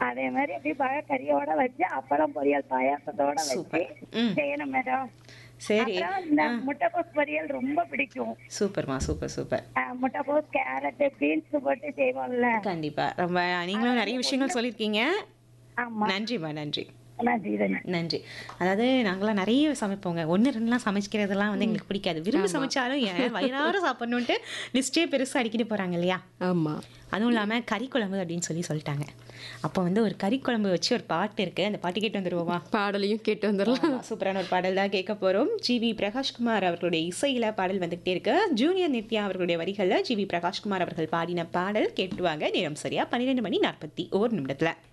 அதே மாதிரி அப்படியே பழ கறியோட வச்சு அப்பளம் பொரியல் பாயாசத்தோட வச்சு சூப்பர். ம். செய்யணும் மேடம் சரி அப்புறம் இந்த முட்டைக்கோஸ் பொரியல் ரொம்ப பிடிக்கும் சூப்பர்மா சூப்பர் சூப்பர் அஹ் முட்டைக்கோஸ் கேரட் பீன்ஸ் போட்டு செய்வோம்ல கண்டிப்பா ரொம்ப நீங்களும் நிறைய விஷயங்கள் சொல்லியிருக்கீங்க ஆமா நன்றிம்மா நன்றி நன்றி நன்றி நன்றி அதாவது நாங்களாம் நிறைய சமைப்போங்க ஒன்று ரெண்டுலாம் சமைக்கிறதெல்லாம் வந்து எங்களுக்கு பிடிக்காது விரும்பி சமைச்சாலும் ஏன் வயிறார சாப்பிடணுன்ட்டு லிஸ்ட்டே பெருசாக அடிக்கிட்டு போகிறாங்க இல்லையா ஆமா அதுவும் இல்லாமல் கறி குழம்பு அப்படின்னு சொல்லி சொல்லிட்டாங்க அப்போ வந்து ஒரு கறி குழம்பு வச்சு ஒரு பாட்டு இருக்குது அந்த பாட்டு கேட்டு வந்துருவோமா பாடலையும் கேட்டு வந்துடலாம் ஆமா, சூப்பரான ஒரு பாடல் தான் கேட்க போகிறோம் ஜிவி பிரகாஷ்குமார் அவர்களுடைய இசையில் பாடல் வந்துகிட்டே இருக்கு ஜூனியர் நித்யா அவர்களுடைய வரிகளில் ஜிவி பிரகாஷ்குமார் அவர்கள் பாடின பாடல் கேட்டுவாங்க நேரம் சரியா பன்னிரெண்டு மணி நாற்பத்தி ஓர் நிமிடத்தில்